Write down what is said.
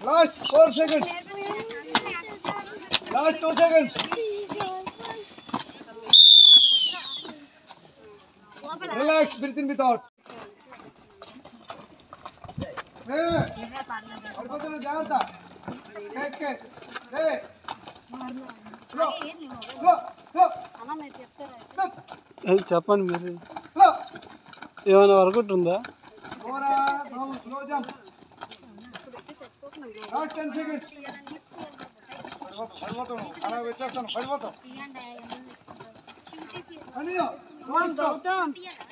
Last four seconds. Last two seconds. Relax, breathe in without. Hey, పడిపోతున్నా జాగ్రత్త. Take care. Hey. Go, go, go, go, అది చెప్పండి మీరు go. ఏమైనా work out ఉందా Bora, vamos, slow jump. Last ten seconds. పడిపోతాం అలా వచ్చేస్తాను పడిపోతాం Continue. Don't stop.